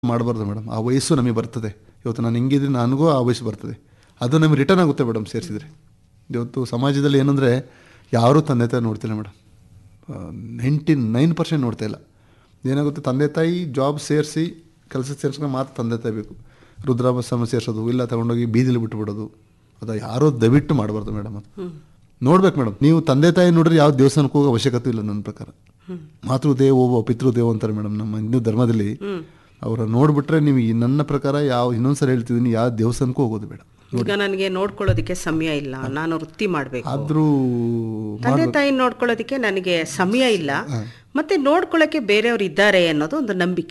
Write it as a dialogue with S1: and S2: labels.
S1: ಮಾಡಬಾರ್ದು ಮೇಡಮ್ ಆ ವಯಸ್ಸು ನಮಗೆ ಬರ್ತದೆ ಇವತ್ತು ನಾನು ಹಿಂಗಿದ್ರೆ ನನಗೂ ಆ ವಯಸ್ಸು ಬರ್ತದೆ ಅದು ನಮಗೆ ರಿಟರ್ನ್ ಆಗುತ್ತೆ ಮೇಡಮ್ ಸೇರಿಸಿದ್ರೆ ಇವತ್ತು ಸಮಾಜದಲ್ಲಿ ಏನಂದರೆ ಯಾರೂ ತಂದೆ ತಾಯಿ ನೋಡ್ತಿಲ್ಲ ಮೇಡಮ್ ನೈಂಟಿ ನೈನ್ ಪರ್ಸೆಂಟ್ ನೋಡ್ತಾ ಇಲ್ಲ ಏನಾಗುತ್ತೆ ತಂದೆ ತಾಯಿ ಜಾಬ್ ಸೇರಿಸಿ ಕೆಲಸ ಸೇರಿಸ್ಕೊಂಡು ಮಾತ್ರ ತಂದೆ ತಾಯಿ ಬೇಕು ರುದ್ರಾಭಸ್ವಾಮ ಸೇರಿಸೋದು ಇಲ್ಲ ತಗೊಂಡೋಗಿ ಬೀದಿಲಿ ಬಿಟ್ಬಿಡೋದು ಅದು ಯಾರೋ ದಯವಿಟ್ಟು ಮಾಡಬಾರ್ದು ಮೇಡಮ್ ಅದು ನೋಡ್ಬೇಕು ಮೇಡಮ್ ನೀವು ತಂದೆ ತಾಯಿ ನೋಡ್ರಿ ಯಾವ ದೇವಸ್ಥಾನಕ್ಕೆ ಹೋಗೋ ಅವಶ್ಯಕತೆ ಇಲ್ಲ ನನ್ನ ಪ್ರಕಾರ ಮಾತೃದೇವೋ ಪಿತೃದೇವೋ ಅಂತಾರೆ ಮೇಡಮ್ ನಮ್ಮ ಹಿಂದೂ ಧರ್ಮದಲ್ಲಿ ಅವರ ನೋಡ್ಬಿಟ್ರೆ ನೀವು ಈ ನನ್ನ ಪ್ರಕಾರ ಯಾವ ಇನ್ನೊಂದ್ಸಲ ಹೇಳ್ತಿದ್ದೀನಿ ಯಾವ ದೇವಸ್ಥಾನಕ್ಕೂ ಹೋಗೋದು ಬೇಡ
S2: ಈಗ ನನಗೆ ನೋಡ್ಕೊಳ್ಳೋದಕ್ಕೆ ಸಮಯ ಇಲ್ಲ ನಾನು ವೃತ್ತಿ ಮಾಡಬೇಕು
S1: ಆದರೂ
S2: ತಂದೆ ತಾಯಿ ನೋಡ್ಕೊಳ್ಳೋದಕ್ಕೆ ನನಗೆ ಸಮಯ ಇಲ್ಲ ಮತ್ತೆ ನೋಡ್ಕೊಳ್ಳೋಕೆ ಬೇರೆಯವ್ರು ಇದ್ದಾರೆ ಅನ್ನೋದು ಒಂದು ನಂಬಿಕೆ